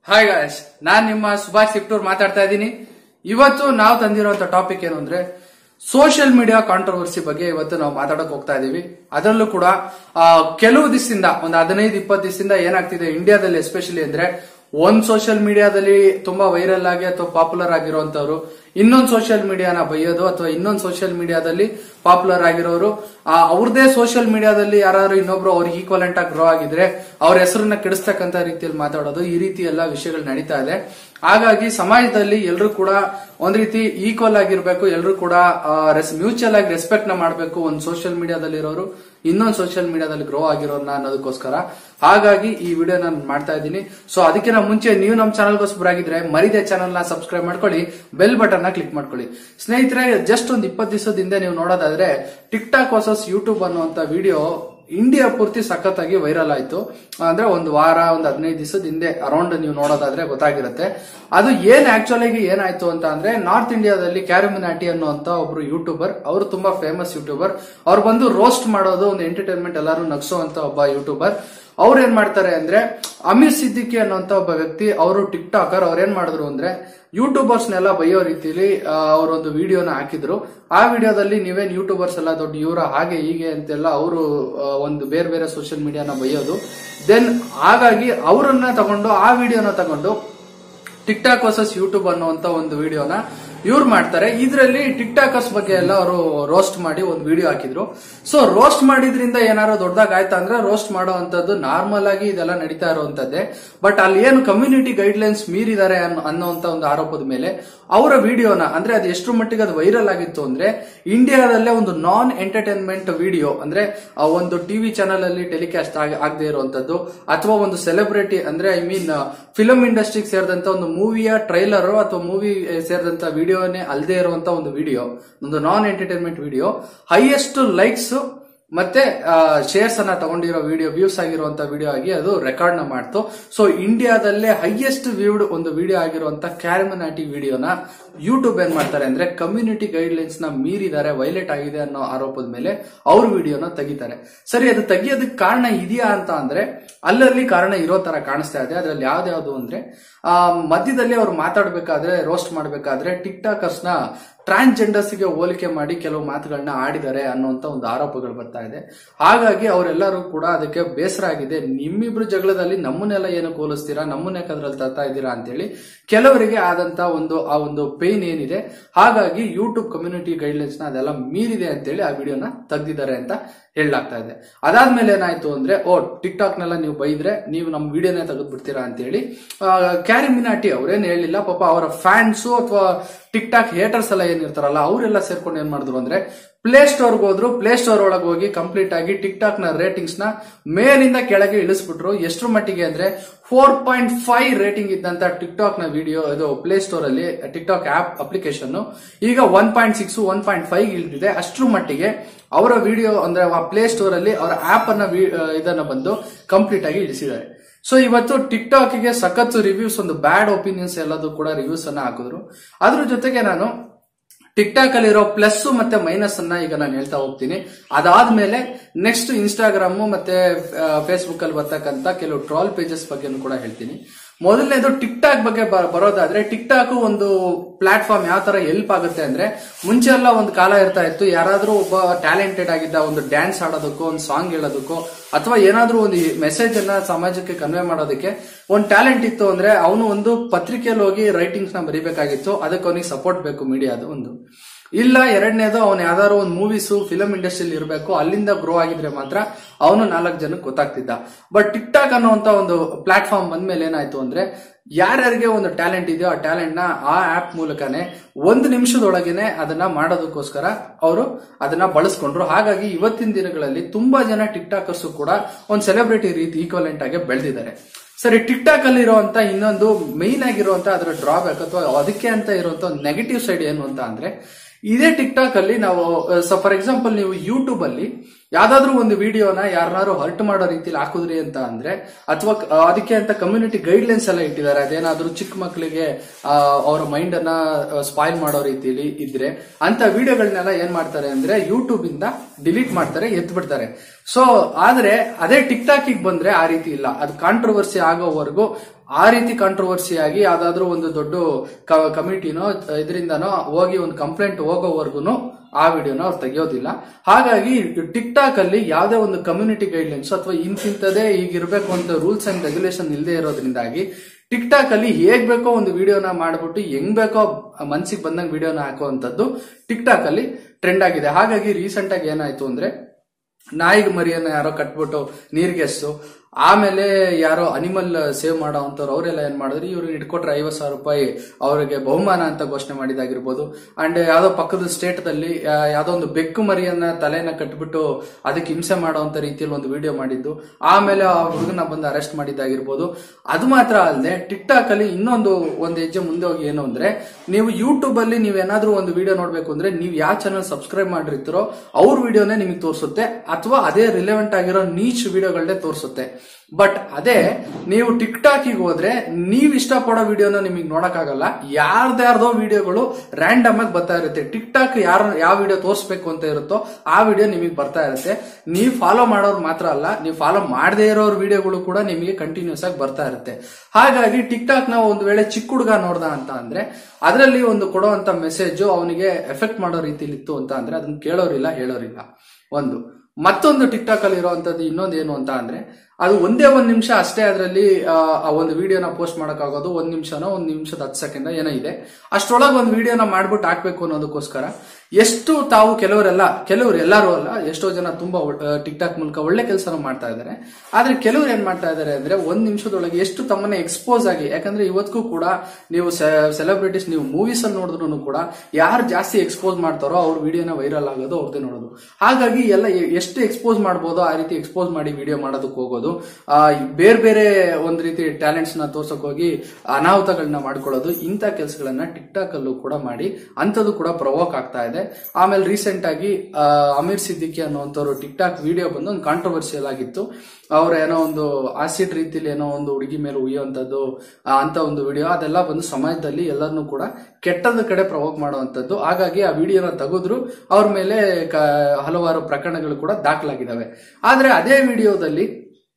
hi guys ನಾನ್ ನಿಮ್ಮ ಸುಭಾಷ್ ಸಿಪ್ಟೂರ್ ಮಾತಾಡ್ತಾ ಇದ್ದೀನಿ ಇವತ್ತು ನಾವು ತಂದಿರುವಂತ ಟಾಪಿಕ್ ಏನು ಅಂದ್ರೆ ಸೋಷಿಯಲ್ ಮೀಡಿಯಾ ಕಾಂಟ್ರವರ್ಸಿ ಬಗ್ಗೆ ಇವತ್ತು ನಾವು ಮಾತಾಡಕ್ ಹೋಗ್ತಾ ಇದೀವಿ ಅದರಲ್ಲೂ ಕೂಡ ಆ, ಕೆಲವು ದಿವಸದಿಂದ ಒಂದು ಹದಿನೈದು ಇಪ್ಪತ್ತು ದಿವಸದಿಂದ ಏನಾಗ್ತಿದೆ ಇಂಡಿಯಾದಲ್ಲಿ ಎಸ್ಪೆಷಲಿ ಅಂದ್ರೆ ಒಂದ್ ಸೋಷಿಯಲ್ ಮೀಡಿಯಾದಲ್ಲಿ ತುಂಬಾ ವೈರಲ್ ಆಗಿ ಅಥವಾ ಪಾಪ್ಯುಲರ್ ಆಗಿರುವಂತವ್ರು ಇನ್ನೊಂದು ಸೋಷಿಯಲ್ ಮೀಡಿಯಾನ ಬೈಯೋದು ಅಥವಾ ಇನ್ನೊಂದು ಸೋಷಿಯಲ್ ಮೀಡಿಯಾದಲ್ಲಿ ಪಾಪ್ಯುಲರ್ ಆಗಿರೋರು ಆ, ಅವ್ರದೇ ಸೋಷಿಯಲ್ ಮೀಡಿಯಾದಲ್ಲಿ ಯಾರಾದ್ರೂ ಇನ್ನೊಬ್ರು ಅವ್ರಿಗೆ ಈಕ್ವಲೆಂಟ್ ಆಗಿ ಗ್ರೋ ಆಗಿದ್ರೆ ಅವ್ರ ಹೆಸರನ್ನ ಕೆಡಿಸ್ತಕ್ಕಂತ ರೀತಿಯಲ್ಲಿ ಮಾತಾಡೋದು ಈ ರೀತಿ ಎಲ್ಲ ವಿಷಯಗಳು ನಡೀತಾ ಇದೆ ಹಾಗಾಗಿ ಸಮಾಜದಲ್ಲಿ ಎಲ್ಲರೂ ಕೂಡ ಒಂದ್ ರೀತಿ ಈಕ್ವಲ್ ಆಗಿರ್ಬೇಕು ಎಲ್ಲರೂ ಕೂಡ ಮ್ಯೂಚುವಲ್ ಆಗಿ ರೆಸ್ಪೆಕ್ಟ್ ನ ಮಾಡಬೇಕು ಒಂದು ಸೋಷಿಯಲ್ ಮೀಡಿಯಾದಲ್ಲಿ ಇರೋರು ಇನ್ನೊಂದು ಸೋಷಿಯಲ್ ಮೀಡಿಯಾದಲ್ಲಿ ಗ್ರೋ ಆಗಿರೋರ್ನ ಅನ್ನೋದಕ್ಕೋಸ್ಕರ ಹಾಗಾಗಿ ಈ ವಿಡಿಯೋ ನಾನು ಮಾಡ್ತಾ ಇದ್ದೀನಿ ಸೊ ಅದಕ್ಕಿಂತ ಮುಂಚೆ ನೀವು ನಮ್ಮ ಚಾನಲ್ಗೋಸ್ಕರಾಗಿದ್ರೆ ಮರಿದೆ ಚಾನಲ್ ನ ಸಬ್ಸ್ಕ್ರೈಬ್ ಮಾಡ್ಕೊಳ್ಳಿ ಬೆಲ್ ಬಟನ್ ನ ಕ್ಲಿಕ್ ಮಾಡ್ಕೊಳ್ಳಿ ಸ್ನೇಹಿತರೆ ಜಸ್ಟ್ ಒಂದು ಇಪ್ಪತ್ತು ದಿವಸದ ಹಿಂದೆ ನೀವು ನೋಡೋದಾದ್ರೆ ಟಿಕ್ ಟಾಕ್ ವರ್ಸಸ್ ಯೂಟ್ಯೂಬ್ ಅನ್ನುವಂತ ವಿಡಿಯೋ ಇಂಡಿಯಾ ಪೂರ್ತಿ ಸಖತ್ತಾಗಿ ವೈರಲ್ ಆಯ್ತು ಅಂದ್ರೆ ಒಂದು ವಾರ ಒಂದು ಹದಿನೈದು ದಿವಸದ ಹಿಂದೆ ಅರೌಂಡ್ ನೀವು ನೋಡೋದಾದ್ರೆ ಗೊತ್ತಾಗಿರುತ್ತೆ ಅದು ಏನ್ ಆಕ್ಚುಲಿ ಏನಾಯ್ತು ಅಂತ ಅಂದ್ರೆ ನಾರ್ತ್ ಇಂಡಿಯಾದಲ್ಲಿ ಕ್ಯಾರಿಮಿನಾಟಿ ಅನ್ನುವಂತ ಒಬ್ರು ಯೂಟ್ಯೂಬರ್ ಅವರು ತುಂಬಾ ಫೇಮಸ್ ಯೂಟ್ಯೂಬರ್ ಅವ್ರು ಬಂದು ರೋಸ್ಟ್ ಮಾಡೋದು ಒಂದು ಎಂಟರ್ಟೈನ್ಮೆಂಟ್ ಎಲ್ಲರೂ ನಗ್ಸೋಂತ ಒಬ್ಬ ಯೂಟ್ಯೂಬರ್ ಅವ್ರು ಏನ್ ಮಾಡ್ತಾರೆ ಅಂದ್ರೆ ಅಮೀರ್ ಸಿದ್ದಿಕಿ ಅನ್ನುವಂತ ಒಬ್ಬ ವ್ಯಕ್ತಿ ಅವರು ಟಿಕ್ ಟಾಕರ್ ಅವ್ರು ಏನ್ ಮಾಡಿದ್ರು ಅಂದ್ರೆ ಯೂಟ್ಯೂಬರ್ಸ್ನೆಲ್ಲ ಬೈಯೋ ರೀತಿಲಿ ಅವರೊಂದು ವಿಡಿಯೋನ ಹಾಕಿದ್ರು ಆ ವಿಡಿಯೋದಲ್ಲಿ ನೀವೇನ್ ಯೂಟ್ಯೂಬರ್ಸ್ ಎಲ್ಲ ದೊಡ್ಡ ಇವರ ಹಾಗೆ ಹೀಗೆ ಅಂತೆಲ್ಲ ಅವರು ಒಂದು ಬೇರೆ ಬೇರೆ ಸೋಷಿಯಲ್ ಮೀಡಿಯಾನ ಬೈಯೋದು ದೆನ್ ಹಾಗಾಗಿ ಅವರನ್ನ ತಗೊಂಡು ಆ ವಿಡಿಯೋನ ತಗೊಂಡು ಟಿಕ್ ಟಾಕ್ ವರ್ಸಸ್ ಯೂಟ್ಯೂಬ್ ಅನ್ನುವಂತ ಒಂದು ವಿಡಿಯೋನ ಇವ್ರು ಮಾಡ್ತಾರೆ ಇದರಲ್ಲಿ ಟಿಕ್ ಟಾಕರ್ಸ್ ಬಗ್ಗೆ ಎಲ್ಲ ಅವರು ರೋಸ್ಟ್ ಮಾಡಿ ಒಂದು ವಿಡಿಯೋ ಹಾಕಿದ್ರು ಸೊ ರೋಸ್ಟ್ ಮಾಡಿದ್ರಿಂದ ಏನಾದ್ರು ದೊಡ್ಡದಾಗ ಆಯ್ತಾ ಅಂದ್ರೆ ರೋಸ್ಟ್ ಮಾಡುವಂತದ್ದು ನಾರ್ಮಲ್ ಆಗಿ ಇದೆಲ್ಲ ನಡೀತಾ ಇರುವಂತದ್ದೇ ಬಟ್ ಅಲ್ಲಿ ಏನು ಕಮ್ಯುನಿಟಿ ಗೈಡ್ ಲೈನ್ಸ್ ಮೀರಿದ್ದಾರೆ ಅನ್ನೋ ಅನ್ನೋಂತ ಒಂದು ಆರೋಪದ ಮೇಲೆ ಅವರ ವಿಡಿಯೋನ ಅಂದ್ರೆ ಅದು ಎಷ್ಟು ಮಟ್ಟಿಗೆ ಅದು ವೈರಲ್ ಆಗಿತ್ತು ಅಂದ್ರೆ ಇಂಡಿಯಾದಲ್ಲೇ ಒಂದು ನಾನ್ ಎಂಟರ್ಟೈನ್ಮೆಂಟ್ ವಿಡಿಯೋ ಅಂದ್ರೆ ಆ ಒಂದು ಟಿವಿ ಚಾನಲ್ ಅಲ್ಲಿ ಟೆಲಿಕಾಸ್ಟ್ ಆಗದೆ ಇರುವಂತದ್ದು ಅಥವಾ ಒಂದು ಸೆಲೆಬ್ರಿಟಿ ಅಂದ್ರೆ ಐ ಮೀನ್ ಫಿಲಂ ಇಂಡಸ್ಟ್ರಿಗೆ ಸೇರಿದಂತ ಒಂದು ಮೂವಿಯ ಟ್ರೈಲರ್ ಅಥವಾ ಮೂವಿ ಸೇರಿದಂತ ವಿಡಿಯೋನೇ ಅಲ್ಲದೆ ಇರುವಂತ ಒಂದು ವಿಡಿಯೋ ಒಂದು non entertainment video highest likes ಮತ್ತೆ ಶೇರ್ಸ್ ಅನ್ನ ತಗೊಂಡಿರೋ ವಿಡಿಯೋ ವ್ಯೂಸ್ ಆಗಿರುವಂತ ವಿಡಿಯೋ ಆಗಿ ಅದು ರೆಕಾರ್ಡ್ ನ ಮಾಡ್ತು ಸೊ ಇಂಡಿಯಾದಲ್ಲೇ ಹೈಯೆಸ್ಟ್ ವ್ಯೂಡ್ ಒಂದು ವಿಡಿಯೋ ಆಗಿರುವಂತ ಕ್ಯಾರಿಮನಾಟಿ ವಿಡಿಯೋನ ಯೂಟ್ಯೂಬ್ ಏನ್ ಮಾಡ್ತಾರೆ ಅಂದ್ರೆ ಕಮ್ಯುನಿಟಿ ಗೈಡ್ ಲೈನ್ಸ್ ನ ಮೀರಿದ್ದಾರೆ ವೈಲೇಟ್ ಆಗಿದೆ ಅನ್ನೋ ಆರೋಪದ ಮೇಲೆ ಅವ್ರ ವಿಡಿಯೋನ ತೆಗಿತಾರೆ ಸರಿ ಅದು ತೆಗಿಯೋದಕ್ಕೆ ಕಾರಣ ಇದೆಯಾ ಅಂತ ಅಂದ್ರೆ ಅಲ್ಲಲ್ಲಿ ಕಾರಣ ಇರೋ ತರ ಕಾಣಿಸ್ತಾ ಇದೆ ಅದ್ರಲ್ಲಿ ಯಾವ್ದ್ಯಾವ್ದು ಅಂದ್ರೆ ಆ ಮಧ್ಯದಲ್ಲಿ ಅವ್ರು ಮಾತಾಡ್ಬೇಕಾದ್ರೆ ರೋಸ್ಟ್ ಮಾಡ್ಬೇಕಾದ್ರೆ ಟಿಕ್ ಟಾಕರ್ಸ್ ನ ಟ್ರಾನ್ಸ್ಜೆಂಡರ್ಸ್ ಗೆ ಹೋಲಿಕೆ ಮಾಡಿ ಕೆಲವು ಮಾತುಗಳನ್ನ ಆಡಿದ್ದಾರೆ ಅನ್ನುವಂತ ಒಂದು ಆರೋಪಗಳು ಬರ್ತಾ ಇದೆ ಹಾಗಾಗಿ ಅವರೆಲ್ಲರೂ ಕೂಡ ಅದಕ್ಕೆ ಬೇಸರ ಆಗಿದೆ ನಿಮ್ಮಿಬ್ರು ಜಗಳದಲ್ಲಿ ನಮ್ಮನ್ನೆಲ್ಲ ಏನು ಹೋಲಿಸ್ತೀರಾ ನಮ್ಮನ್ನೇ ಅದ್ರಲ್ಲಿ ತರ್ತಾ ಇದ್ದೀರಾ ಅಂತೇಳಿ ಕೆಲವರಿಗೆ ಆದಂತ ಒಂದು ಆ ಒಂದು ಪೇನ್ ಏನಿದೆ ಹಾಗಾಗಿ ಯೂಟ್ಯೂಬ್ ಕಮ್ಯುನಿಟಿ ಗೈಡ್ಲೈನ್ಸ್ ನ ಅದೆಲ್ಲ ಮೀರಿದೆ ಅಂತೇಳಿ ಆ ವಿಡಿಯೋನ ತೆಗ್ದಿದ್ದಾರೆ ಅಂತ ಹೇಳಲಾಗ್ತಾ ಇದೆ ಅದಾದ್ಮೇಲೆ ಏನಾಯ್ತು ಅಂದ್ರೆ ಓ ಟಿಕ್ ಟಾಕ್ ನೆಲ್ಲ ನೀವು ಬೈದ್ರೆ ನೀವು ನಮ್ಮ ವಿಡಿಯೋನೇ ತೆಗೆದು ಬಿಡ್ತೀರಾ ಅಂತೇಳಿ ಕ್ಯಾರಿ ಮಿನಾಟಿ ಅವ್ರೇನ್ ಹೇಳಿಲ್ಲ ಪಾಪ ಅವರ ಫ್ಯಾನ್ಸು ಅಥವಾ ಟಿಕ್ ಟಾಕ್ ಹೇಟರ್ಸ್ ಎಲ್ಲ ಏನಿರ್ತಾರಲ್ಲ ಅವರೆಲ್ಲ ಸೇರ್ಕೊಂಡು ಏನ್ ಮಾಡಿದ್ರು ಅಂದ್ರೆ ಪ್ಲೇ ಸ್ಟೋರ್ಗೆ ಹೋದ್ರು ಪ್ಲೇ ಸ್ಟೋರ್ ಒಳಗೆ ಹೋಗಿ ಕಂಪ್ಲೀಟ್ ಆಗಿ ಟಿಕ್ ಟಾಕ್ ನ ರೇಟಿಂಗ್ಸ್ ನ ಮೇಲಿಂದ ಕೆಳಗೆ ಇಳಿಸ್ಬಿಟ್ರು ಎಷ್ಟ್ರ ಮಟ್ಟಿಗೆ ಅಂದ್ರೆ ಫೋರ್ ಪಾಯಿಂಟ್ ಫೈವ್ ರೇಟಿಂಗ್ ಇದ್ದಂತ ಟಿಕ್ ಟಾಕ್ ನ ವಿಡಿಯೋ ಇದು ಪ್ಲೇ ಸ್ಟೋರ್ ಅಲ್ಲಿ ಟಿಕ್ ಟಾಕ್ ಆಪ್ ಅಪ್ಲಿಕೇಶನ್ ಈಗ one point six one point five ಇಳಿದಿದೆ ಅಷ್ಟ್ರ ಮಟ್ಟಿಗೆ ಅವರ ವಿಡಿಯೋ ಅಂದ್ರೆ ಆ ಪ್ಲೇ ಸ್ಟೋರ್ ಅಲ್ಲಿ ಅವರ ಆಪ್ ಅನ್ನ ವಿ- ಇದನ್ನ ಬಂದು ಕಂಪ್ಲೀಟ್ ಆಗಿ ಇಳಿಸಿದ್ದಾರೆ ಸೊ ಇವತ್ತು ಟಿಕ್ ಟಾಕ್ ಗೆ ಸಖತ್ ರಿವ್ಯೂಸ್ ಒಂದು ಬ್ಯಾಡ್ ಒಪಿನಿಯನ್ಸ್ ಎಲ್ಲದೂ ಕೂಡ ರಿವ್ಯೂಸ್ ಅನ್ನ ಹಾಕಿದ್ರು ಅದ್ರ ಜೊತೆಗೆ ನಾನು ಟಿಕ್ ಟಾಕ್ ಅಲ್ಲಿರೋ ಪ್ಲಸ್ ಮತ್ತೆ ಮೈನಸ್ ಅನ್ನ ಈಗ ನಾನು ಹೇಳ್ತಾ ಹೋಗ್ತೀನಿ ಅದಾದ್ಮೇಲೆ ನೆಕ್ಸ್ಟ್ ಇನ್ಸ್ಟಾಗ್ರಾಮ್ ಮತ್ತೆ ಫೇಸ್ಬುಕ್ ಅಲ್ಲಿ ಬರ್ತಕ್ಕಂತ ಕೆಲವು ಟ್ರಾಲ್ ಪೇಜಸ್ ಬಗ್ಗೆನೂ ಕೂಡ ಹೇಳ್ತೀನಿ ಮೊದಲನೇದು ಟಿಕ್ ಟಾಕ್ ಬಗ್ಗೆ ಬ- ಬರೋದಾದ್ರೆ ಟಿಕ್ ಟಾಕ್ ಒಂದು ಪ್ಲಾಟ್ಫಾರ್ಮ್ ಯಾವ ತರ ಹೆಲ್ಪ್ ಆಗುತ್ತೆ ಅಂದ್ರೆ ಮುಂಚೆ ಎಲ್ಲ ಒಂದು ಕಾಲ ಇರ್ತಾ ಇತ್ತು ಯಾರಾದ್ರೂ ಒಬ್ಬ ಟ್ಯಾಲೆಂಟೆಡ್ ಆಗಿದ್ದ ಒಂದು ಡ್ಯಾನ್ಸ್ ಆಡೋದಕ್ಕೋ ಒಂದು ಸಾಂಗ್ ಹೇಳೋದಕ್ಕೋ ಅಥವಾ ಏನಾದ್ರೂ ಒಂದು ಮೆಸೇಜ್ ಅನ್ನ ಸಮಾಜಕ್ಕೆ ಕನ್ವೆ ಮಾಡೋದಕ್ಕೆ ಒಂದು ಟ್ಯಾಲೆಂಟ್ ಇತ್ತು ಅಂದ್ರೆ ಅವನು ಒಂದು ಪತ್ರಿಕೆಯಲ್ಲಿ ಹೋಗಿ ರೈಟಿಂಗ್ಸ್ ನ ಬರಿಬೇಕಾಗಿತ್ತು ಅದಕ್ಕೆ ಅವನಿಗೆ ಸಪೋರ್ಟ್ ಬೇಕು ಮೀಡಿಯಾದು ಒಂದು ಇಲ್ಲ ಎರಡನೇದು ಅವನು ಯಾವ್ದಾದ್ರು ಒಂದು ಮೂವೀಸ್ ಫಿಲಂ ಇಂಡಸ್ಟ್ರಿಯಲ್ಲಿ ಇರಬೇಕು ಅಲ್ಲಿಂದ ಗ್ರೋ ಆಗಿದ್ರೆ ಮಾತ್ರ ಅವನು ನಾಲ್ಕು ಜನಕ್ಕೆ ಗೊತ್ತಾಗ್ತಿದ್ದ ಬಟ್ ಟಿಕ್ ಟಾಕ್ ಅನ್ನುವಂತ ಒಂದು ಪ್ಲಾಟ್ಫಾರ್ಮ್ ಬಂದ್ಮೇಲೆ ಏನಾಯ್ತು ಅಂದ್ರೆ ಯಾರ್ಯಾರಿಗೆ ಒಂದು ಟ್ಯಾಲೆಂಟ್ ಇದೆಯೋ ಆ ಟ್ಯಾಲೆಂಟ್ ನ ಆ ಆಪ್ ಮೂಲಕನೇ ಒಂದು ನಿಮಿಷದೊಳಗೇನೆ ಅದನ್ನ ಮಾಡೋದಕ್ಕೋಸ್ಕರ ಅವರು ಅದನ್ನ ಬಳಸ್ಕೊಂಡ್ರು ಹಾಗಾಗಿ ಇವತ್ತಿನ ದಿನಗಳಲ್ಲಿ ತುಂಬಾ ಜನ ಟಿಕ್ ಟಾಕರ್ಸ್ ಕೂಡ ಒಂದು ಸೆಲೆಬ್ರಿಟಿ ರೀತಿ ಈಕ್ವಲೆಂಟ್ ಆಗಿ ಬೆಳೆದಿದ್ದಾರೆ ಸರಿ ಟಿಕ್ ಟಾಕ್ ಅಲ್ಲಿ ಇರುವಂತ ಇನ್ನೊಂದು ಮೈನ್ ಆಗಿರುವಂತ ಅದರ ಡ್ರಾಬ್ಯಾಕ್ ಅಥವಾ ಅದಕ್ಕೆ ಅಂತ ಇರುವಂತ ಒಂದು ನೆಗೆಟಿವ್ ಸೈಡ್ ಏನು ಅಂತ ಅಂದ್ರೆ ಇದೇ ಟಿಕ್ ಟಾಕ್ ಅಲ್ಲಿ ನಾವು ಫಾರ್ ಎಕ್ಸಾಂಪಲ್ ನೀವು ಯೂಟ್ಯೂಬ್ ಅಲ್ಲಿ ಯಾವ್ದಾದ್ರು ಒಂದು ವಿಡಿಯೋನ ಯಾರನ್ನಾರು ಹರ್ಟ್ ಮಾಡೋ ರೀತಿಲಿ ಹಾಕಿದ್ರಿ ಅಂತ ಅಂದ್ರೆ ಅಥವಾ ಅದಕ್ಕೆ ಅಂತ ಕಮ್ಯುನಿಟಿ ಗೈಡ್ ಲೈನ್ಸ್ ಎಲ್ಲ ಇಟ್ಟಿದ್ದಾರೆ ಅದೇನಾದ್ರೂ ಚಿಕ್ಕ ಮಕ್ಕಳಿಗೆ ಅವರ ಮೈಂಡ್ ಅನ್ನ ಸ್ಪಾಯ್ಲ್ ಮಾಡೋ ರೀತಿಲಿ ಇದ್ರೆ ಅಂತ ವಿಡಿಯೋಗಳನ್ನೆಲ್ಲ ಏನ್ ಮಾಡ್ತಾರೆ ಅಂದ್ರೆ ಯೂಟ್ಯೂಬ್ ಇಂದ ಡಿಲೀಟ್ ಮಾಡ್ತಾರೆ ಎತ್ ಬಿಡ್ತಾರೆ ಸೊ ಆದ್ರೆ ಅದೇ ಟಿಕ್ ಟಾಕ್ ಬಂದ್ರೆ ಆ ರೀತಿ ಇಲ್ಲ ಅದು ಕಾಂಟ್ರವರ್ಸಿ ಆಗೋವರೆಗೂ ಆ ರೀತಿ ಕಾಂಟ್ರವರ್ಸಿ ಆಗಿ ಯಾವ್ದಾದ್ರು ಒಂದು ದೊಡ್ಡ ಕಮಿಟಿನೋ ಇದರಿಂದನೋ ಹೋಗಿ ಒಂದು ಕಂಪ್ಲೇಂಟ್ ಹೋಗೋವರೆಗೂ ಆ ವಿಡಿಯೋನ ಅವ್ರು ತೆಗೆಯೋದಿಲ್ಲ ಹಾಗಾಗಿ ಟಿಕ್ ಟಾಕ್ ಅಲ್ಲಿ ಯಾವ್ದೇ ಒಂದು ಕಮ್ಯುನಿಟಿ ಗೈಡ್ಲೈನ್ಸ್ ಅಥವಾ ಇಂತಿಂತದೇ ಈಗ ಇರಬೇಕು ಅಂತ ರೂಲ್ಸ್ ಅಂಡ್ ರೆಗ್ಯುಲೇಷನ್ ಇಲ್ಲದೆ ಇರೋದ್ರಿಂದಾಗಿ ಟಿಕ್ ಟಾಕ್ ಅಲ್ಲಿ ಹೇಗ್ ಬೇಕೋ ಒಂದು ವಿಡಿಯೋನ ಮಾಡ್ಬಿಟ್ಟು ಹೆಂಗ್ ಬೇಕೋ ಮನ್ಸಿಗೆ ಬಂದಂಗ್ ವಿಡಿಯೋನ ಹಾಕುವಂತದ್ದು ಟಿಕ್ ಟಾಕ್ ಅಲ್ಲಿ ಟ್ರೆಂಡ್ ಆಗಿದೆ ಹಾಗಾಗಿ ರೀಸೆಂಟ್ ಆಗಿ ಏನಾಯ್ತು ಅಂದ್ರೆ ನಾಯಿಗೆ ಮರಿಯನ್ನ ಯಾರೋ ಕಟ್ಬಿಟ್ಟು ನೀರ್ಗೆಸ್ಸು ಆಮೇಲೆ ಯಾರೋ ಅನಿಮಲ್ ಸೇವ್ ಮಾಡೋ ಅಂತವ್ರು ಅವರೆಲ್ಲ ಏನ್ ಮಾಡಿದ್ರು ಇವ್ರಿಗೆ ಇಟ್ಕೊಟ್ರೆ ಐವತ್ ಸಾವಿರ ರೂಪಾಯಿ ಅವರಿಗೆ ಬಹುಮಾನ ಅಂತ ಘೋಷಣೆ ಮಾಡಿದಾಗಿರ್ಬೋದು ಅಂಡ್ ಯಾವ್ದೋ ಪಕ್ಕದ ಸ್ಟೇಟ್ ದಲ್ಲಿ ಆ, ಯಾವ್ದೋ ಒಂದು ಬೆಕ್ಕು ಮರಿಯನ್ನ ತಲೆನ ಕಟ್ಬಿಟ್ಟು ಅದಕ್ಕೆ ಹಿಂಸೆ ಮಾಡುವಂತ ರೀತಿಯಲ್ಲಿ ಒಂದು ವಿಡಿಯೋ ಮಾಡಿದ್ದು ಆಮೇಲೆ ಆ ಹುಡುಗನ ಬಂದು ಅರೆಸ್ಟ್ ಮಾಡಿದ್ದಾಗಿರ್ಬೋದು ಅದು ಮಾತ್ರ ಅಲ್ಲದೆ ಟಿಕ್ ಟಾಕ್ ಅಲ್ಲಿ ಇನ್ನೊಂದು ಒಂದು ಹೆಜ್ಜೆ ಮುಂದೆ ಹೋಗಿ ಏನು ಅಂದ್ರೆ ನೀವು ಯೂಟ್ಯೂಬ್ ಅಲ್ಲಿ ನೀವೇನಾದ್ರೂ ಒಂದು ವಿಡಿಯೋ ನೋಡ್ಬೇಕು ಅಂದ್ರೆ ನೀವು ಯಾವ ಚಾನಲ್ ಸಬ್ಸ್ಕ್ರೈಬ್ ಮಾಡಿರ್ತೀರೋ ಅವ್ರ ವಿಡಿಯೋನೇ ನಿಮಗೆ ತೋರಿಸುತ್ತೆ ಅಥವಾ ಅದೇ ರಿಲೆವೆಂಟ್ ಆಗಿರೋ ನೀಚ್ ವಿಡಿಯೋಗಳನ್ನೇ ತೋರಿಸುತ್ತೆ ಬಟ್ ಅದೇ ನೀವು ಟಿಕ್ ಟಾಕಿಗೆ ಹೋದ್ರೆ ನೀವ್ ಇಷ್ಟಪಡೋ ವಿಡಿಯೋನ ನಿಮಗೆ ನೋಡಕ್ಕಾಗಲ್ಲ ಯಾರ್ದ್ಯಾರ್ದೋ ವಿಡಿಯೋಗಳು ರ್ಯಾಂಡಮ್ ಆಗಿ ಬರ್ತಾ ಇರುತ್ತೆ ಟಿಕ್ ಟಾಕ್ ಯಾರ ಯಾವ ವಿಡಿಯೋ ತೋರಿಸ್ಬೇಕು ಅಂತ ಇರುತ್ತೋ ಆ ವಿಡಿಯೋ ನಿಮಗೆ ಬರ್ತಾ ಇರುತ್ತೆ ನೀವು ಫಾಲೋ ಮಾಡೋರು ಮಾತ್ರ ಅಲ್ಲ ನೀವು ಫಾಲೋ ಮಾಡದೇ ಇರೋರ್ ವಿಡಿಯೋಗಳು ಕೂಡ ನಿಮಗೆ ಕಂಟಿನ್ಯೂಸ್ ಆಗಿ ಬರ್ತಾ ಇರುತ್ತೆ ಹಾಗಾಗಿ ಟಿಕ್ ಟಾಕ್ ನಾವು ಒಂದು ವೇಳೆ ಚಿಕ್ಕ ಹುಡುಗ ನೋಡ್ದ ಅಂತ ಅಂದ್ರೆ ಅದರಲ್ಲಿ ಒಂದು ಕೊಡುವಂತ ಮೆಸೇಜ್ ಅವನಿಗೆ ಎಫೆಕ್ಟ್ ಮಾಡೋ ರೀತಿಲಿ ಇತ್ತು ಅಂತ ಅಂದ್ರೆ ಅದನ್ನ ಕೇಳೋರಿಲ್ಲ ಹೇಳೋರಿಲ್ಲ ಒಂದು ಮತ್ತೊಂದು ಟಿಕ್ ಟಾಕ್ ಅಲ್ಲಿ ಇರುವಂತದ್ದು ಇನ್ನೊಂದು ಏನು ಅಂತ ಅಂದ್ರೆ ಅದು ಒಂದೇ ಒಂದ್ ನಿಮಿಷ ಅಷ್ಟೇ ಅದರಲ್ಲಿ ಆ ಒಂದು ವಿಡಿಯೋನ ಪೋಸ್ಟ್ ಮಾಡಕ್ಕಾಗೋದು ಒಂದ್ ನಿಮಿಷನೋ ಒಂದ್ ನಿಮಿಷದ ಹತ್ತು ಸೆಕೆಂಡ್ ಏನೋ ಇದೆ ಅಷ್ಟರೊಳಗೆ ಒಂದು ವಿಡಿಯೋನ ಮಾಡ್ಬಿಟ್ಟು ಹಾಕ್ಬೇಕು ಅನ್ನೋದಕ್ಕೋಸ್ಕರ ಎಷ್ಟು ತಾವು ಕೆಲವರೆಲ್ಲ ಕೆಲವರು ಎಲ್ಲರೂ ಅಲ್ಲ ಎಷ್ಟೋ ಜನ ತುಂಬಾ ಟಿಕ್ ಟಾಕ್ ಮೂಲಕ ಒಳ್ಳೆ ಕೆಲಸನ ಮಾಡ್ತಾ ಇದ್ದಾರೆ ಆದ್ರೆ ಕೆಲವರು ಏನ್ ಮಾಡ್ತಾ ಇದ್ದಾರೆ ಅಂದ್ರೆ ಒಂದ್ ನಿಮಿಷದೊಳಗೆ ಎಷ್ಟು ತಮ್ಮನ್ನ ಎಕ್ಸ್ಪೋಸ್ ಆಗಿ ಯಾಕಂದ್ರೆ ಇವತ್ತಿಗೂ ಕೂಡ ನೀವು ಸೆಲೆಬ್ರಿಟೀಸ್ ನೀವು ಮೂವೀಸ್ ಅಲ್ಲಿ ನೋಡಿದ್ರು ಕೂಡ ಯಾರು ಜಾಸ್ತಿ ಎಕ್ಸ್ಪೋಸ್ ಮಾಡ್ತಾರೋ ಅವ್ರ ವಿಡಿಯೋನ ವೈರಲ್ ಆಗೋದು ಅವ್ರದ್ದೇ ನೋಡೋದು ಹಾಗಾಗಿ ಎಲ್ಲ ಎ- ಎಷ್ಟು ಎಕ್ಸ್ಪೋಸ್ ಮಾಡ್ಬೋದೋ ಆ ರೀತಿ ಎಕ್ಸ್ಪೋಸ್ ಮಾಡಿ ವಿಡಿಯೋ ಮಾಡೋದಕ್ಕೆ ಹೋಗೋದು ಆ, ಬೇರೆ ಬೇರೆ ಒಂದ್ ರೀತಿ ಟ್ಯಾಲೆಂಟ್ಸ್ ನ ತೋರ್ಸಕ್ ಹೋಗಿ ಅನಾಹುತಗಳನ್ನ ಮಾಡ್ಕೊಳ್ಳೋದು ಇಂಥ ಕೆಲಸಗಳನ್ನ ಟಿಕ್ ಟಾಕ್ ಅಲ್ಲೂ ಕೂಡ ಮಾಡಿ ಅಂಥದ್ದು ಕೂಡ ಪ್ರವೋಕ್ ಆಗ್ತಾ ಇದೆ ಆಮೇಲೆ ರೀಸೆಂಟ್ ಆಗಿ ಆ, ಅಮೀರ್ ಸಿದ್ದಿಕಿ ಅನ್ನುವಂಥವ್ರು ಟಿಕ್ ಟಾಕ್ ವಿಡಿಯೋ ಬಂದು ಒಂದು ಕಾಂಟ್ರವರ್ಸಿಯಲ್ ಆಗಿತ್ತು ಅವ್ರ ಏನೋ ಒಂದು ಆಸಿಡ್ ರೀತಿಲಿ ಏನೋ ಒಂದು ಹುಡುಗಿ ಮೇಲೆ ಉಯ್ಯುವಂಥದ್ದು ಆ, ಅಂತ ಒಂದು ವಿಡಿಯೋ ಅದೆಲ್ಲ ಬಂದು ಸಮಾಜದಲ್ಲಿ ಎಲ್ಲರನ್ನೂ ಕೂಡ ಕೆಟ್ಟದ ಕಡೆ ಪ್ರವೋಕ್ ಮಾಡುವಂಥದ್ದು ಹಾಗಾಗಿ ಆ ವಿಡಿಯೋನ ತೆಗೆದ್ರು ಅವ್ರ ಮೇಲೆ ಕ- ಹಲವಾರು ಪ್ರಕರಣಗಳು ಕೂಡ ದಾಖಲಾಗಿದ್ದಾವೆ ಆದ್ರೆ ಅದೇ ವಿಡಿಯೋದಲ್ಲಿ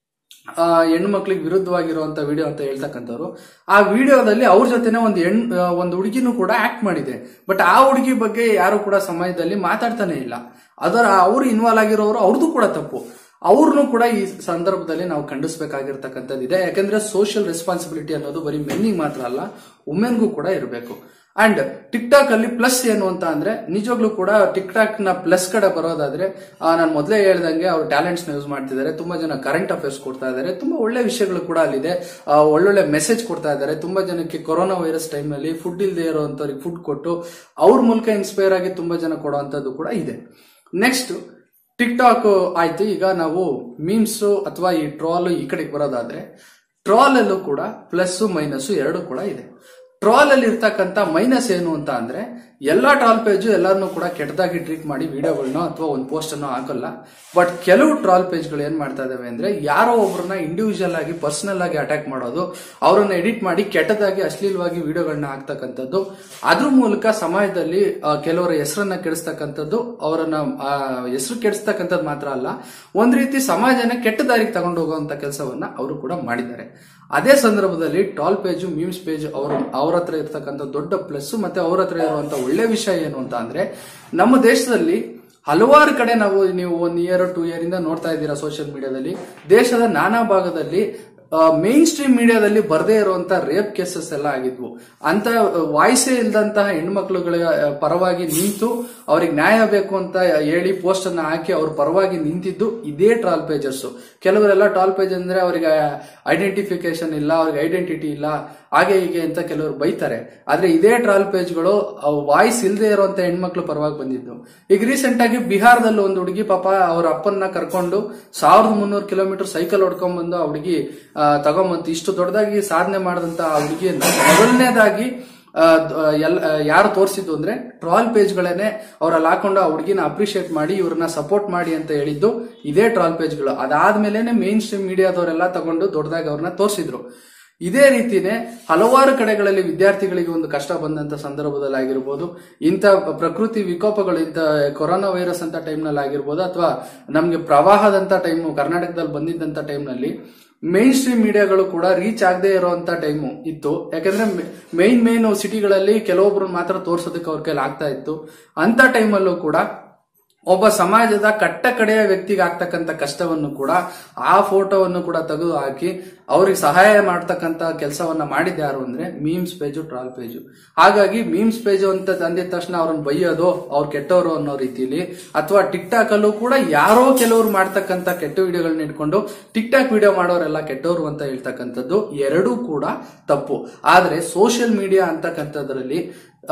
ಆ, ಹೆಣ್ಣು ಮಕ್ಳಿಗೆ ವಿರುದ್ಧವಾಗಿರುವಂತ ವಿಡಿಯೋ ಅಂತ ಹೇಳ್ತಕ್ಕಂಥವ್ರು ಆ ವಿಡಿಯೋದಲ್ಲಿ ಅವ್ರ ಜೊತೆನೆ ಒಂದು ಹೆಣ್ ಆ, ಒಂದು ಹುಡುಗಿನೂ ಕೂಡ ಆಕ್ಟ್ ಮಾಡಿದೆ ಬಟ್ ಆ ಹುಡುಗಿ ಬಗ್ಗೆ ಯಾರು ಕೂಡ ಸಮಾಜದಲ್ಲಿ ಮಾತಾಡ್ತಾನೆ ಇಲ್ಲ ಅದರ ಅವ್ರು ಇನ್ವಾಲ್ವ್ ಆಗಿರೋರು ಅವ್ರದ್ದು ಕೂಡ ತಪ್ಪು ಅವ್ರನ್ನು ಕೂಡ ಈ ಸಂದರ್ಭದಲ್ಲಿ ನಾವು ಖಂಡಿಸಬೇಕಾಗಿರ್ತಕ್ಕಂಥದ್ದು ಇದೆ ಯಾಕಂದ್ರೆ ಸೋಷಿಯಲ್ ರೆಸ್ಪಾನ್ಸಿಬಿಲಿಟಿ ಅನ್ನೋದು ಬರೀ ಮೆನ್ನಿಗೆ ಮಾತ್ರ ಅಲ್ಲ ವುಮೆನ್ಗೂ ಕೂಡ ಇರಬೇಕು ಅಂಡ್ ಟಿಕ್ ಟಾಕ್ ಅಲ್ಲಿ ಪ್ಲಸ್ ಏನು ಅಂತ ಅಂದ್ರೆ ನಿಜವಾಗ್ಲೂ ಕೂಡ ಟಿಕ್ ಟಾಕ್ ನ ಪ್ಲಸ್ ಕಡೆ ಬರೋದಾದ್ರೆ ನಾನು ಮೊದಲೇ ಹೇಳ್ದಂಗೆ ಅವ್ರು ಟ್ಯಾಲೆಂಟ್ಸ್ ನ ಯೂಸ್ ಮಾಡ್ತಿದ್ದಾರೆ ತುಂಬಾ ಜನ ಕರೆಂಟ್ ಅಫೇರ್ಸ್ ಕೊಡ್ತಾ ಇದ್ದಾರೆ ತುಂಬಾ ಒಳ್ಳೆ ವಿಷಯಗಳು ಕೂಡ ಅಲ್ಲಿದೆ ಆ, ಒಳ್ಳೊಳ್ಳೆ ಮೆಸೇಜ್ ಕೊಡ್ತಾ ಇದ್ದಾರೆ ತುಂಬಾ ಜನಕ್ಕೆ ಕೊರೋನಾ ವೈರಸ್ ಟೈಮ್ ನಲ್ಲಿ ಫುಡ್ ಇಲ್ಲದೆ ಇರೋಂಥವ್ರಿಗೆ ಫುಡ್ ಕೊಟ್ಟು ಅವ್ರ ಮೂಲಕ ಇನ್ಸ್ಪೈರ್ ಆಗಿ ತುಂಬಾ ಜನ ಕೊಡುವಂತದ್ದು ಕೂಡ ಇದೆ ನೆಕ್ಸ್ಟ್ ಟಿಕ್ ಟಾಕ್ ಆಯ್ತು ಈಗ ನಾವು ಮೀಮ್ಸ್ ಅಥವಾ ಈ ಟ್ರಾಲ್ ಈ ಕಡೆಗೆ ಬರೋದಾದ್ರೆ ಟ್ರಾಲ್ ಅಲ್ಲೂ ಕೂಡ ಪ್ಲಸ್ ಮೈನಸ್ ಎರಡು ಕೂಡ ಇದೆ ಟ್ರಾಲ್ ಅಲ್ಲಿ ಇರ್ತಕ್ಕಂಥ ಮೈನಸ್ ಏನು ಅಂತ ಅಂದ್ರೆ ಎಲ್ಲಾ ಟ್ರಾಲ್ ಪೇಜ್ ಎಲ್ಲರನ್ನೂ ಕೂಡ ಕೆಟ್ಟದಾಗಿ ಟ್ರೀಟ್ ಮಾಡಿ ವಿಡಿಯೋಗಳನ್ನ ಅಥವಾ ಒಂದು ಪೋಸ್ಟ್ ಅನ್ನು ಹಾಕಲ್ಲ ಬಟ್ ಕೆಲವು ಟ್ರಾಲ್ ಪೇಜ್ಗಳು ಏನ್ ಮಾಡ್ತಾ ಇದಾವೆ ಅಂದ್ರೆ ಯಾರೋ ಒಬ್ಬರನ್ನ ಇಂಡಿವಿಜುವಲ್ ಆಗಿ ಪರ್ಸನಲ್ ಆಗಿ ಅಟ್ಯಾಕ್ ಮಾಡೋದು ಅವರನ್ನ ಎಡಿಟ್ ಮಾಡಿ ಕೆಟ್ಟದಾಗಿ ಅಶ್ಲೀಲವಾಗಿ ವಿಡಿಯೋಗಳನ್ನ ಹಾಕ್ತಕ್ಕಂಥದ್ದು ಅದ್ರ ಮೂಲಕ ಸಮಾಜದಲ್ಲಿ ಆ, ಕೆಲವರ ಹೆಸರನ್ನ ಕೆಡಿಸ್ತಕ್ಕಂಥದ್ದು ಅವರನ್ನ ಆ, ಹೆಸರು ಕೆಡಿಸ್ತಕ್ಕಂಥದ್ದು ಮಾತ್ರ ಅಲ್ಲ ಒಂದ್ ರೀತಿ ಸಮಾಜನ ಕೆಟ್ಟ ದಾರಿಗೆ ತಗೊಂಡು ಹೋಗುವಂತ ಕೆಲಸವನ್ನ ಅವರು ಕೂಡ ಮಾಡಿದ್ದಾರೆ ಅದೇ ಸಂದರ್ಭದಲ್ಲಿ ಟಾಲ್ ಪೇಜ್ ಮೀಮ್ಸ್ ಪೇಜ್ ಅವರು ಅವ್ರ ಹತ್ರ ಇರ್ತಕ್ಕಂಥ ದೊಡ್ಡ ಪ್ಲಸ್ ಮತ್ತೆ ಅವ್ರ ಹತ್ರ ಇರುವಂತ ಒಳ್ಳೆ ವಿಷಯ ಏನು ಅಂತ ಅಂದ್ರೆ ನಮ್ಮ ದೇಶದಲ್ಲಿ ಹಲವಾರು ಕಡೆ ನಾವು ನೀವು ಒನ್ ಇಯರ್ ಟೂ ಇಯರ್ ಇಂದ ನೋಡ್ತಾ ಇದ್ದೀರಾ ಸೋಷಿಯಲ್ ಮೀಡಿಯಾದಲ್ಲಿ ದೇಶದ ನಾನಾ ಭಾಗದಲ್ಲಿ ಮೇನ್ ಸ್ಟ್ರೀಮ್ ಮೀಡಿಯಾದಲ್ಲಿ ಬರದೇ ಇರುವಂತ ರೇಪ್ ಕೇಸಸ್ ಎಲ್ಲ ಆಗಿದ್ವು ಅಂತ ವಾಯ್ಸೇ ಇಲ್ದಂತಹ ಹೆಣ್ಮಕ್ಳುಗಳ ಆ, ಪರವಾಗಿ ನಿಂತು ಅವ್ರಿಗೆ ನ್ಯಾಯ ಬೇಕು ಅಂತ ಹೇಳಿ ಪೋಸ್ಟ್ ಅನ್ನ ಹಾಕಿ ಅವ್ರ ಪರವಾಗಿ ನಿಂತಿದ್ದು ಇದೇ ಟ್ರಾಲ್ ಪೇಜಸ್ ಕೆಲವರೆಲ್ಲ ಟ್ರಾಲ್ ಪೇಜ್ ಅಂದ್ರೆ ಅವರಿಗೆ ಐಡೆಂಟಿಫಿಕೇಶನ್ ಇಲ್ಲ ಅವ್ರಿಗೆ ಐಡೆಂಟಿಟಿ ಇಲ್ಲ ಹಾಗೆ ಹೀಗೆ ಅಂತ ಕೆಲವರು ಬೈತಾರೆ ಆದ್ರೆ ಇದೇ ಟ್ರಾಲ್ ಪೇಜ್ಗಳು ವಾಯ್ಸ್ ಇಲ್ಲದೆ ಇರುವಂತ ಹೆಣ್ಮಕ್ಳು ಪರವಾಗಿ ಬಂದಿದ್ದು ಈಗ ರೀಸೆಂಟ್ ಆಗಿ ಬಿಹಾರದಲ್ಲಿ ಒಂದು ಹುಡುಗಿ ಪಾಪ ಅವ್ರ ಅಪ್ಪನ್ನ ಕರ್ಕೊಂಡು ಸಾವಿರದ ಮುನ್ನೂರು ಕಿಲೋಮೀಟರ್ ಸೈಕಲ್ ಹೊಡ್ಕೊಂಡ್ ಬಂದು ಆ ಹುಡುಗಿ ಆ, ತಗೊಂಬಂತು ಇಷ್ಟು ದೊಡ್ಡದಾಗಿ ಸಾಧನೆ ಮಾಡಿದಂತ ಆ ಹುಡುಗಿಯನ್ನ ಮೊದಲನೇದಾಗಿ ಆ, ದ- ಎಲ್- ಆ, ಯಾರು ತೋರಿಸಿದ್ದು ಅಂದ್ರೆ ಟ್ರಾಲ್ ಪೇಜ್ಗಳೇನೆ ಅವ್ರಲ್ಲಿ ಹಾಕೊಂಡು ಆ ಹುಡುಗಿನ ಅಪ್ರಿಶಿಯೇಟ್ ಮಾಡಿ ಇವ್ರನ್ನ ಸಪೋರ್ಟ್ ಮಾಡಿ ಅಂತ ಹೇಳಿದ್ದು ಇದೇ ಟ್ರಾಲ್ ಪೇಜ್ಗಳು ಅದಾದ್ಮೇಲೆನೆ ಮೇನ್ ಸ್ಟ್ರೀಮ್ ಮೀಡಿಯಾದವರೆಲ್ಲ ತಗೊಂಡು ದೊಡ್ಡದಾಗಿ ಅವ್ರನ್ನ ತೋರಿಸಿದ್ರು ಇದೇ ರೀತಿನೇ ಹಲವಾರು ಕಡೆಗಳಲ್ಲಿ ವಿದ್ಯಾರ್ಥಿಗಳಿಗೆ ಒಂದು ಕಷ್ಟ ಬಂದಂತ ಸಂದರ್ಭದಲ್ಲಿ ಆಗಿರ್ಬೋದು ಇಂಥ ಪ್ರಕೃತಿ ವಿಕೋಪಗಳು ಇಂಥ ಕೊರೋನಾ ವೈರಸ್ ಅಂತ ಟೈಮ್ನಲ್ಲಿ ಆಗಿರ್ಬೋದು ಅಥವಾ ನಮ್ಗೆ ಪ್ರವಾಹದಂತ ಟೈಮ್ ಕರ್ನಾಟಕದಲ್ಲಿ ಬಂದಿದ್ದಂತ ಟೈಮ್ನಲ್ಲಿ ಮೈನ್ ಸ್ಟ್ರೀಮ್ ಮೀಡಿಯಾಗಳು ಕೂಡ ರೀಚ್ ಆಗದೆ ಇರುವಂತ ಟೈಮು ಇತ್ತು ಯಾಕಂದ್ರೆ ಮೈನ್ ಮೈನ್ ಸಿಟಿಗಳಲ್ಲಿ ಕೆಲವೊಬ್ರು ಮಾತ್ರ ತೋರ್ಸೋದಕ್ಕೆ ಅವ್ರ ಕೈಲಿ ಆಗ್ತಾ ಇತ್ತು ಅಂತ ಟೈಮಲ್ಲೂ ಕೂಡ ಒಬ್ಬ ಸಮಾಜದ ಕಟ್ಟ ಕಡೆಯ ವ್ಯಕ್ತಿಗೆ ಆಗ್ತಕ್ಕಂಥ ಕಷ್ಟವನ್ನು ಕೂಡ ಆ ಫೋಟೋವನ್ನು ಕೂಡ ತೆಗೆದು ಹಾಕಿ ಅವ್ರಿಗೆ ಸಹಾಯ ಮಾಡ್ತಕ್ಕಂಥ ಕೆಲಸವನ್ನ ಮಾಡಿದ ಯಾರು ಅಂದ್ರೆ ಮೀಮ್ಸ್ ಪೇಜು ಟ್ರಾಲ್ ಪೇಜು ಹಾಗಾಗಿ ಮೀಮ್ಸ್ ಪೇಜು ಅಂತ ತಂದಿದ ತಕ್ಷಣ ಅವ್ರನ್ನ ಬೈಯೋದು ಅವ್ರು ಕೆಟ್ಟವರು ಅನ್ನೋ ರೀತಿಲಿ ಅಥವಾ ಟಿಕ್ ಟಾಕ್ ಅಲ್ಲೂ ಕೂಡ ಯಾರೋ ಕೆಲವರು ಮಾಡ್ತಕ್ಕಂಥ ಕೆಟ್ಟ ವಿಡಿಯೋಗಳನ್ನ ಇಟ್ಕೊಂಡು ಟಿಕ್ ಟಾಕ್ ವಿಡಿಯೋ ಮಾಡೋರೆಲ್ಲ ಕೆಟ್ಟವರು ಅಂತ ಹೇಳ್ತಕ್ಕಂಥದ್ದು ಎರಡೂ ಕೂಡ ತಪ್ಪು ಆದ್ರೆ ಸೋಷಿಯಲ್ ಮೀಡಿಯಾ ಅಂತಕ್ಕಂಥದ್ರಲ್ಲಿ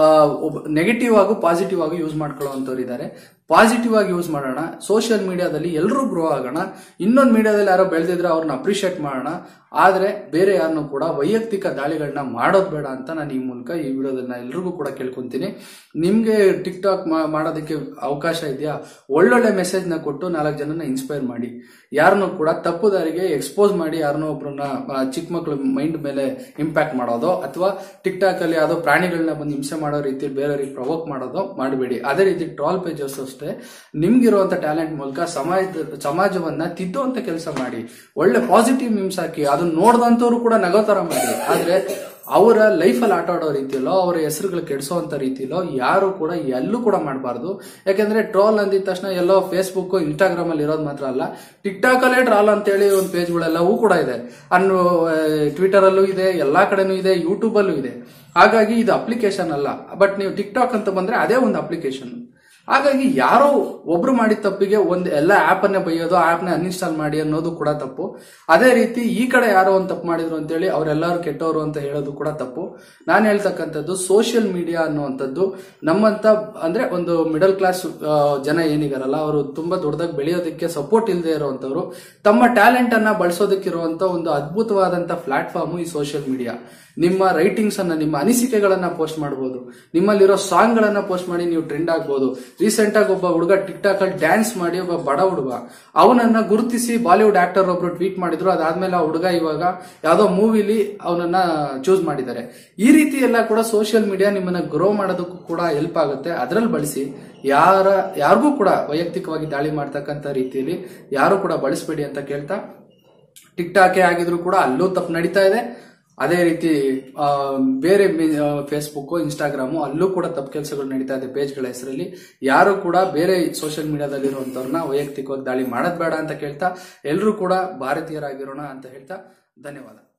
ನೆಗೆಟಿವ್ ಆಗು ಪಾಸಿಟಿವ್ ಆಗಿ ಯೂಸ್ ಮಾಡ್ಕೊಳ್ಳುವಂತವ್ರು ಇದ್ದಾರೆ ಪಾಸಿಟಿವ್ ಆಗಿ ಯೂಸ್ ಮಾಡೋಣ ಸೋಷಿಯಲ್ ಮೀಡಿಯಾದಲ್ಲಿ ಎಲ್ಲರೂ ಗ್ರೋ ಆಗೋಣ ಇನ್ನೊಂದು ಮೀಡಿಯಾದಲ್ಲಿ ಯಾರೋ ಬೆಳೆದಿದ್ರೆ ಅವ್ರನ್ನ ಅಪ್ರಿಷಿಯೇಟ್ ಮಾಡೋಣ ಆದ್ರೆ ಬೇರೆ ಯಾರನ್ನು ಕೂಡ ವೈಯಕ್ತಿಕ ದಾಳಿಗಳನ್ನ ಮಾಡೋದು ಬೇಡ ಅಂತ ನಾನು ಈ ಮೂಲಕ ಈ ವಿಡಿಯೋದನ್ನ ಎಲ್ರಿಗೂ ಕೂಡ ಕೇಳ್ಕೊಂತೀನಿ ನಿಮ್ಗೆ ಟಿಕ್ ಟಾಕ್ ಮಾಡೋದಕ್ಕೆ ಅವಕಾಶ ಇದೆಯಾ ಒಳ್ಳೊಳ್ಳೆ ಮೆಸೇಜ್ ನ ಕೊಟ್ಟು ನಾಲ್ಕು ಜನನ ಇನ್ಸ್ಪೈರ್ ಮಾಡಿ ಯಾರನ್ನೂ ಕೂಡ ತಪ್ಪು ದಾರಿಗೆ ಎಕ್ಸ್ಪೋಸ್ ಮಾಡಿ ಯಾರನ್ನೋ ಒಬ್ರನ್ನ ಆ, ಚಿಕ್ಕ ಮಕ್ಳ ಮೈಂಡ್ ಮೇಲೆ ಇಂಪ್ಯಾಕ್ಟ್ ಮಾಡೋದು ಅಥವಾ ಟಿಕ್ ಟಾಕ್ ಅಲ್ಲಿ ಯಾವ್ದೋ ಪ್ರಾಣಿಗಳನ್ನ ಬಂದು ಹಿಂಸೆ ಮಾಡೋ ರೀತಿ ಬೇರೆಯವ್ರಿಗೆ ಪ್ರವೋಕ್ ಮಾಡೋದು ಮಾಡಬೇಡಿ ಅದೇ ರೀತಿ ಟ್ರಾಲ್ ಪೇಜಸ್ ಅಷ್ಟೇ ನಿಮ್ಗಿರುವಂತ ಟ್ಯಾಲೆಂಟ್ ಮೂಲಕ ಸಮಾಜ ಸಮಾಜವನ್ನ ತಿದ್ದುವಂತ ಕೆಲಸ ಮಾಡಿ ಒಳ್ಳೆ ಪಾಸಿಟಿವ್ ಮಿಮ್ಸ್ ಹಾಕಿ ಅದನ್ನ ನೋಡ್ದಂತವ್ರು ಕೂಡ ನಗೋ ತರ ಮಾಡಿ ಆದ್ರೆ ಅವರ ಲೈಫಲ್ಲಿ ಆಟ ಆಡೋ ರೀತಿಯಲ್ಲೋ ಅವರ ಹೆಸರುಗಳು ಕೆಡಿಸೋಂತ ರೀತಿಯಲ್ಲೋ ಯಾರು ಕೂಡ ಎಲ್ಲೂ ಕೂಡ ಮಾಡಬಾರ್ದು ಯಾಕಂದ್ರೆ ಟ್ರೋಲ್ ಅಂದಿದ ತಕ್ಷಣ ಎಲ್ಲೋ ಫೇಸ್ಬುಕ್ ಇನ್ಸ್ಟಾಗ್ರಾಮ್ ಅಲ್ಲಿ ಇರೋದು ಮಾತ್ರ ಅಲ್ಲ ಟಿಕ್ ಟಾಕ್ ಅಲ್ಲೇ ಟ್ರಾಲ್ ಅಂತೇಳಿ ಒಂದು ಪೇಜ್ಗಳೆಲ್ಲವೂ ಕೂಡ ಇದೆ ಅನ್ನು ಟ್ವಿಟರ್ ಅಲ್ಲೂ ಇದೆ ಎಲ್ಲಾ ಕಡೆನೂ ಇದೆ ಯೂಟ್ಯೂಬ್ ಅಲ್ಲೂ ಇದೆ ಹಾಗಾಗಿ ಇದು ಅಪ್ಲಿಕೇಶನ್ ಅಲ್ಲ ಬಟ್ ನೀವು ಟಿಕ್ ಟಾಕ್ ಅಂತ ಬಂದ್ರೆ ಅದೇ ಒಂದು ಅಪ್ಲಿಕೇಶನ್ ಹಾಗಾಗಿ ಯಾರೋ ಒಬ್ರು ಮಾಡಿದ ತಪ್ಪಿಗೆ ಒಂದು ಎಲ್ಲ ಆಪ್ ಅನ್ನೇ ಬೈಯೋದು ಆಪ್ ನ ಅನ್ಇನ್ಸ್ಟಾಲ್ ಮಾಡಿ ಅನ್ನೋದು ಕೂಡ ತಪ್ಪು ಅದೇ ರೀತಿ ಈ ಕಡೆ ಯಾರೋ ಒಂದು ತಪ್ಪು ಮಾಡಿದ್ರು ಅಂತೇಳಿ ಅವರೆಲ್ಲರೂ ಕೆಟ್ಟವರು ಅಂತ ಹೇಳೋದು ಕೂಡ ತಪ್ಪು ನಾನು ಹೇಳ್ತಕ್ಕಂಥದ್ದು ಸೋಷಿಯಲ್ ಮೀಡಿಯಾ ಅನ್ನುವಂಥದ್ದು ನಮ್ಮಂತ ಅಂದ್ರೆ ಒಂದು ಮಿಡಲ್ ಕ್ಲಾಸ್ ಜನ ಏನಿಗಾರಲ್ಲ ಅವರು ತುಂಬಾ ದೊಡ್ಡದಾಗಿ ಬೆಳೆಯೋದಕ್ಕೆ ಸಪೋರ್ಟ್ ಇಲ್ಲದೆ ಇರುವಂತವ್ರು ತಮ್ಮ ಟ್ಯಾಲೆಂಟ್ ಅನ್ನ ಬಳಸೋದಕ್ಕಿರುವಂತ ಒಂದು ಅದ್ಭುತವಾದಂತ ಪ್ಲಾಟ್ಫಾರ್ಮ್ ಈ ಸೋಷಿಯಲ್ ಮೀಡಿಯಾ ನಿಮ್ಮ ರೈಟಿಂಗ್ಸ್ ಅನ್ನ ನಿಮ್ಮ ಅನಿಸಿಕೆಗಳನ್ನ ಪೋಸ್ಟ್ ಮಾಡಬಹುದು ನಿಮ್ಮಲ್ಲಿರೋ ಸಾಂಗ್ ಗಳನ್ನ ಪೋಸ್ಟ್ ಮಾಡಿ ನೀವು ಟ್ರೆಂಡ್ ಆಗ್ಬೋದು ರೀಸೆಂಟ್ ಆಗಿ ಒಬ್ಬ ಹುಡುಗ ಟಿಕ್ ಟಾಕ್ ಅಲ್ಲಿ ಡ್ಯಾನ್ಸ್ ಮಾಡಿ ಒಬ್ಬ ಬಡ ಹುಡುಗ ಅವನನ್ನ ಗುರುತಿಸಿ ಬಾಲಿವುಡ್ ಆಕ್ಟರ್ ಒಬ್ರು ಟ್ವೀಟ್ ಮಾಡಿದ್ರು ಅದಾದ್ಮೇಲೆ ಆ ಹುಡುಗ ಇವಾಗ ಯಾವ್ದೋ ಮೂವಿಲಿ ಅವನನ್ನ ಚೂಸ್ ಮಾಡಿದ್ದಾರೆ ಈ ರೀತಿ ಎಲ್ಲ ಕೂಡ ಸೋಷಿಯಲ್ ಮೀಡಿಯಾ ನಿಮ್ಮನ್ನ ಗ್ರೋ ಮಾಡೋದಕ್ಕೂ ಕೂಡ ಹೆಲ್ಪ್ ಆಗುತ್ತೆ ಅದ್ರಲ್ಲಿ ಬಳಸಿ ಯಾರ ಯಾರಿಗೂ ಕೂಡ ವೈಯಕ್ತಿಕವಾಗಿ ದಾಳಿ ಮಾಡ್ತಕ್ಕಂಥ ರೀತಿಯಲ್ಲಿ ಯಾರು ಕೂಡ ಬಳಸಬೇಡಿ ಅಂತ ಕೇಳ್ತಾ ಟಿಕ್ ಟಾಕೇ ಆಗಿದ್ರು ಕೂಡ ಅಲ್ಲೂ ತಪ್ಪು ನಡೀತಾ ಇದೆ ಅದೇ ರೀತಿ ಆ, ಬೇರೆ ಫೇಸ್ಬುಕ್ ಇನ್ಸ್ಟಾಗ್ರಾಮು ಅಲ್ಲೂ ಕೂಡ ತಪ್ಪು ಕೆಲಸಗಳು ನಡೀತಾ ಇದೆ ಪೇಜ್ಗಳ ಹೆಸರಲ್ಲಿ ಯಾರು ಕೂಡ ಬೇರೆ ಸೋಷಿಯಲ್ ಮೀಡಿಯಾದಲ್ಲಿ ಇರುವಂತವ್ರನ್ನ ವೈಯಕ್ತಿಕವಾಗಿ ದಾಳಿ ಮಾಡೋದ್ ಬೇಡ ಅಂತ ಕೇಳ್ತಾ ಎಲ್ಲರೂ ಕೂಡ ಭಾರತೀಯರಾಗಿರೋಣ ಅಂತ ಹೇಳ್ತಾ ಧನ್ಯವಾದ